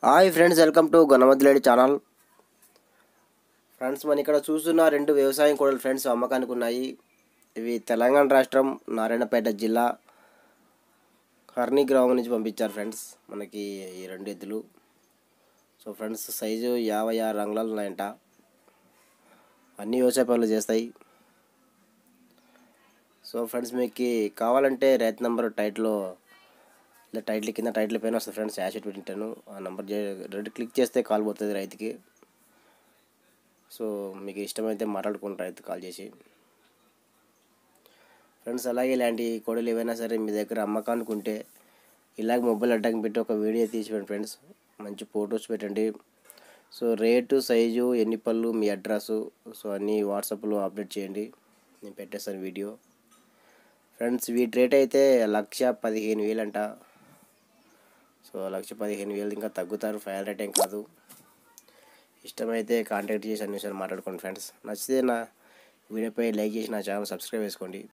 hi friends welcome to గణమద్దులేడి channel friends మన ఇక్కడ చూస్తున్న రెండు వ్యవసాయం కోడలు ఫ్రెండ్స్ అమ్మకానికి ఉన్నాయి ఇవి తెలంగాణ రాష్ట్రం నారాయణపేట జిల్లా హర్ని గ్రామం నుంచి పంపించారు ఫ్రెండ్స్ మనకి ఈ రెండు ఎద్దులు సో ఫ్రెండ్స్ సైజు యాభై ఆరు రంగులు ఉన్నాయంట అన్ని వ్యవసాయ పనులు చేస్తాయి సో ఫ్రెండ్స్ మీకు కావాలంటే రైతు నెంబర్ టైట్లో ఇలా టైటిల్ కింద టైటిల్ పైన వస్తుంది ఫ్రెండ్స్ యాషెట్ పెట్టింటాను ఆ నెంబర్ రెడ్ క్లిక్ చేస్తే కాల్ పోతుంది రైతుకి సో మీకు ఇష్టమైతే మాట్లాడుకుంటారు రైతు కాల్ చేసి ఫ్రెండ్స్ అలాగే ఇలాంటి కోడలు ఏవైనా సరే మీ దగ్గర అమ్మకానికి ఉంటే ఇలాగ మొబైల్ అడ్డానికి పెట్టి ఒక వీడియో తీసి పెట్టండి ఫ్రెండ్స్ మంచి ఫొటోస్ పెట్టండి సో రేటు సైజు ఎన్ని పళ్ళు మీ అడ్రస్ సో అన్నీ వాట్సాప్లో అప్డేట్ చేయండి నేను పెట్టేస్తాను వీడియో ఫ్రెండ్స్ వీటి రేట్ అయితే లక్ష పదిహేను వేలు అంట సో లక్ష పదిహేను వేలు ఇంకా తగ్గుతారు ఫైవ్ హండ్రెడ్ ఏం కాదు ఇష్టమైతే కాంటాక్ట్ చేసి అన్ని విషయాలు మాట్లాడుకోండి ఫ్రెండ్స్ నచ్చితే నా వీడియోపై లైక్ చేసి నా ఛానల్ సబ్స్క్రైబ్ చేసుకోండి